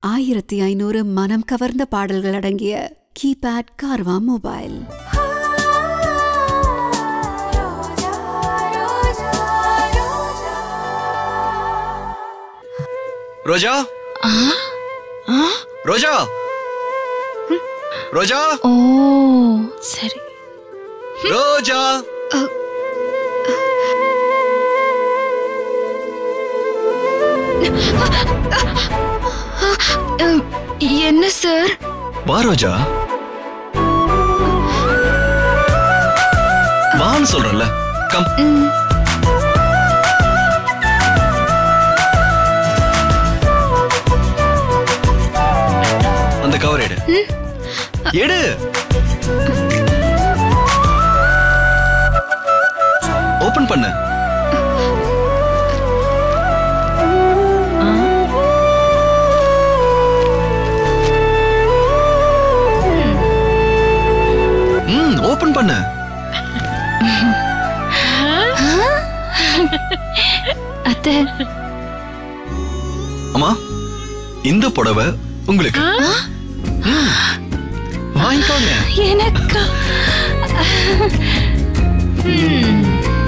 ஆயிரத்தி ஐநூறு மனம் கவர்ந்த பாடல்கள் அடங்கிய கீபேட் கார்வா மொபைல் ரோஜா ரோஜா ரோஜா ஓ சரி ரோஜா அஹ், என்ன சார் வா ரோஜா வான்னு சொல்றேன்ல கம் அந்த கவர் எடு எடு ஓபன் பண்ணு ம் ஓபன் பண்ணு அத்தை அம்மா இந்த புடவை உங்களுக்கு ம். வாங்கிக்கோங்க எனக்கா ம்.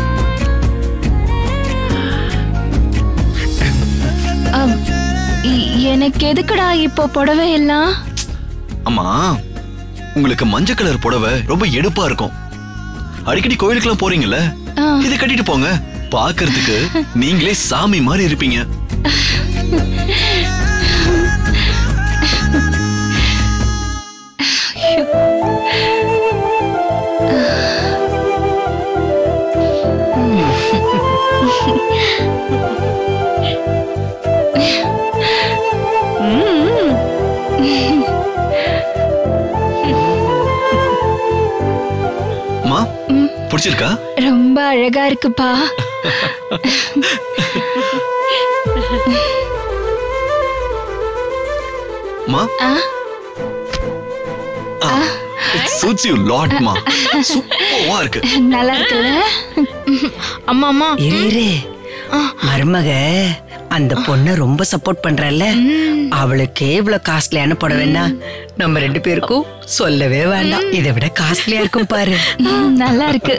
அம், இ- எனக்கு எதுக்குடா இப்போ புடவை எல்லாம் அம்மா உங்களுக்கு மஞ்சள் கலர் புடவை ரொம்ப எடுப்பா இருக்கும் அடிக்கடி கோயிலுக்கெல்லாம் போறீங்கல்ல ஆ. இதை கட்டிட்டு போங்க பாக்குறதுக்கு நீங்களே சாமி மாதிரி இருப்பீங்க அம்மா பிடிச்சிருக்கா ரொம்ப அழகா இருக்குப்பா அம்மா ஆ, சூட்ஸ் யூ லாட்மா சூப்பரா இருக்கு நல்லா இருக்குல்ல அம்மா அம்மா இரு இரு மருமக அந்த பொண்ண ரொம்ப சப்போர்ட் பண்றல்ல அவளுக்கே இவ்வளவு காஸ்ட்லியான புடவைன்னா நம்ம ரெண்டு பேருக்கும் சொல்லவே வேண்டாம் இதை விட காஸ்ட்லியா இருக்கும் பாரு ம், நல்லா இருக்கு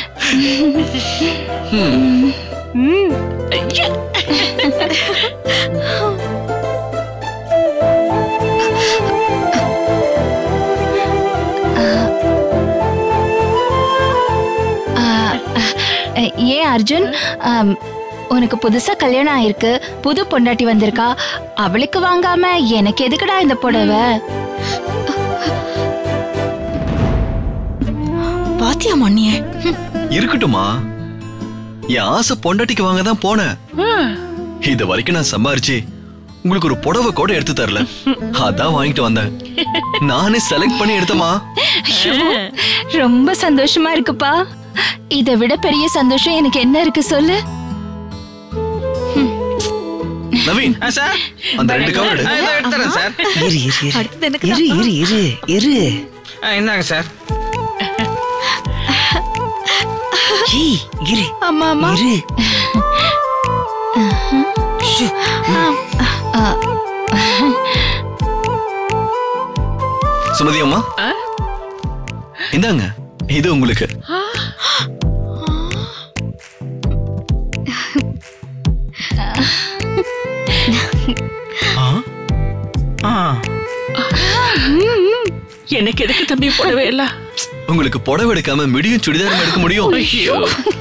ஆ, ஆ, ஏன் அர்ஜுன் ஆம், உனக்கு புதுசா கல்யாணம் ஆயிருக்கு புது பொண்டாட்டி வந்திருக்கா அவளுக்கு வாங்காம எனக்கு எதுக்குடா இந்த புடவை பாத்தியா மண்ணிய இருக்கட்டுமா என் ஆசை பொண்டாட்டிக்கு வாங்க தான் போனேன் இது வரைக்கும் நான் சம்பாரிச்சு உங்களுக்கு ஒரு புடவை கூட எடுத்து தரல அதான் வாங்கிட்டு வந்தேன் நானே செலக்ட் பண்ணி எடுத்தமா ரொம்ப சந்தோஷமா இருக்குப்பா இதை விட பெரிய சந்தோஷம் எனக்கு என்ன இருக்கு சொல்லு நவீன் சார் அந்த ரெண்டு கவர் எடு இதோ எடுத்துறேன் சார் இரு இரு இரு அடுத்தது எனக்கு இரு இரு இரு இரு ஆ, இந்தாங்க சார் ஏய், இரு அம்மா அம்மா இரு சுமதி அம்மா இந்தாங்க இது உங்களுக்கு ஆ எனக்கு எதுக்கு தம்பி போடவே இல்ல உங்களுக்கு புடவை எடுக்காம மிடியும் சுடிதாரும் எடுக்க முடியும் ஐயோ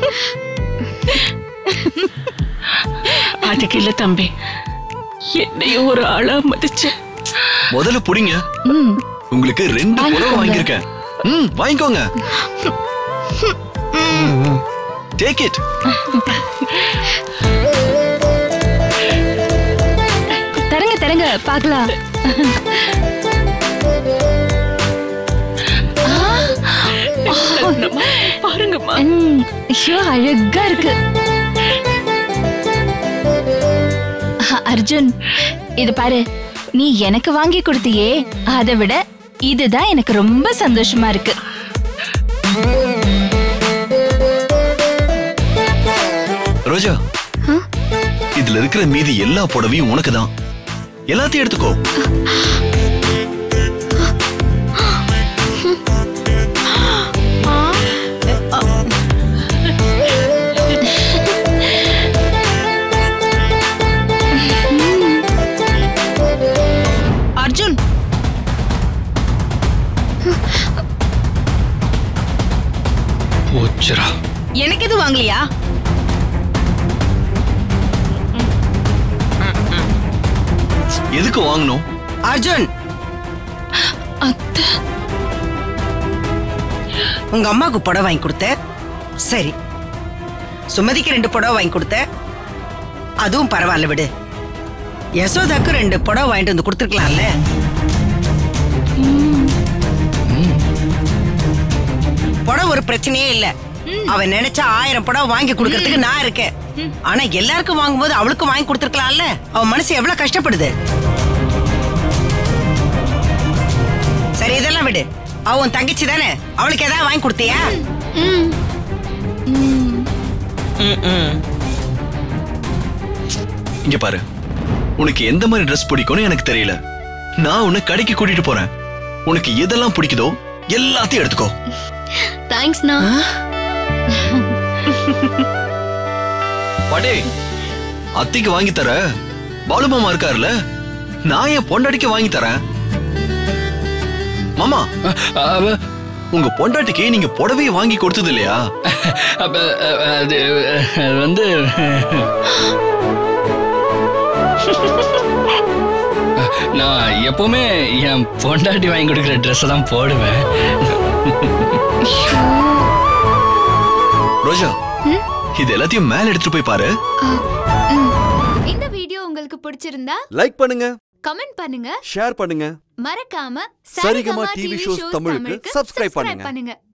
அதுக்கு இல்ல தம்பி என்னையும் ஒரு ஆளா மதிச்சு முதல்ல புடிங்க ம் உங்களுக்கு ரெண்டு புடவை வாங்கிக்கோங்க. வாங்கியிருக்கேன் ம் வாங்கிக்கோங்க டேக் இட் தரங்க தரங்க பார்க்கலாம் பாருங்கம்மா ம், ஐயோ அழகா இருக்கு அ- அர்ஜுன் இது பாரு நீ எனக்கு வாங்கி கொடுத்தியே அதை விட இதுதான் எனக்கு ரொம்ப சந்தோஷமா இருக்கு ரோஜா இதுல இருக்கிற மீதி எல்லா புடவையும் உனக்கு தான் எல்லாத்தையும் எடுத்துக்கோ அர்ஜுன் போச்சுரா எனக்கு எதுவும் வாங்கலையா எதுக்கு வாங்கணும் அர்ஜுன் அத்தை உங்க அம்மாவுக்கு புடவை வாங்கி கொடுத்த சரி சுமதிக்கு ரெண்டு புடவை வாங்கி கொடுத்த அதுவும் பரவாயில்ல விடு யசோதாக்கு ரெண்டு புடவை வாங்கிட்டு வந்து கொடுத்துருக்கலாம்ல புடவை ஒரு பிரச்சனையே இல்ல அவன் நினைச்சா ஆயிரம் புடவை வாங்கி கொடுக்கறதுக்கு நான் இருக்கேன் ஆனா எல்லாருக்கும் வாங்கும்போது அவளுக்கும் வாங்கி கொடுத்துருக்கலாம்ல அவன் மனசு எவ்வளவு கஷ்டப்படுது சரி இதெல்லாம் விடு அவ உன் தங்கச்சி தானே அவளுக்கு ஏதாவது வாங்கி கொடுத்தியா இங்க பாரு உனக்கு எந்த மாதிரி ட்ரெஸ் பிடிக்கும்னு எனக்கு தெரியல நான் உன்னை கடைக்கு கூட்டிட்டு போறேன் உனக்கு எதெல்லாம் பிடிக்குதோ எல்லாத்தையும் எடுத்துக்கோ தேங்க்ஸ்ண்ணா படே அத்திக்கு வாங்கி தர பாலு மாமா இருக்காருல்ல நான் என் பொண்டாட்டிக்கு வாங்கி தரேன் மாமா அவ- உங்க பொண்டாட்டிக்கு நீங்க புடவையை வாங்கி கொடுத்தது இல்லையா அப்ப அ- அது அது வந்து நான் எப்பவுமே என் பொண்டாட்டி வாங்கி கொடுக்குற ட்ரெஸ் தான் போடுவேன் ரோஜா இது எல்லாத்தையும் மேல எடுத்துட்டு போய் பாரு இந்த வீடியோ உங்களுக்கு பிடிச்சிருந்தா லைக் பண்ணுங்க கமெண்ட் பண்ணுங்க ஷேர் பண்ணுங்க மறக்காம சரிகமா டிவி ஷோஸ் தமிழுக்கு subscribe பண்ணுங்க. பண்ணுங்க